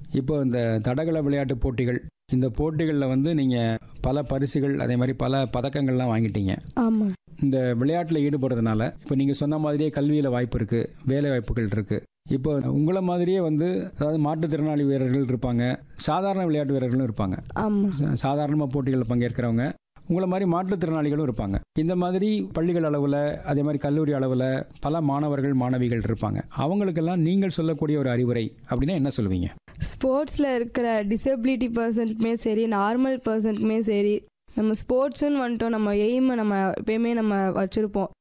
இப்போ இந்த தடகள விளையாட்டு போட்டிகள் இந்த போட்டிகளில் வந்து நீங்கள் பல பரிசுகள் அதே மாதிரி பல பதக்கங்கள்லாம் வாங்கிட்டீங்க ஆமாம் இந்த விளையாட்டில் ஈடுபடுறதுனால இப்போ நீங்கள் சொன்ன மாதிரியே கல்வியில் வாய்ப்பு இருக்குது வேலை வாய்ப்புகள் இருக்குது இப்போ உங்களை மாதிரியே வந்து அதாவது மாற்றுத்திறனாளி வீரர்கள் இருப்பாங்க சாதாரண விளையாட்டு வீரர்களும் இருப்பாங்க ஆமாம் சாதாரணமாக போட்டிகளில் பங்கேற்கிறவங்க உங்களை மாதிரி மாற்றுத்திறனாளிகளும் இருப்பாங்க இந்த மாதிரி பள்ளிகள் அளவில் அதே மாதிரி கல்லூரி அளவில் பல மாணவர்கள் மாணவிகள் இருப்பாங்க அவங்களுக்கெல்லாம் நீங்கள் சொல்லக்கூடிய ஒரு அறிவுரை அப்படின்னா என்ன சொல்லுவீங்க ஸ்போர்ட்ஸில் இருக்கிற டிசபிலிட்டி பர்சன்ட்டுக்குமே சரி நார்மல் பர்சன்ட்டுக்குமே சரி நம்ம ஸ்போர்ட்ஸுன்னு வந்துட்டோம் நம்ம எய்மை நம்ம எப்பயுமே நம்ம வச்சுருப்போம்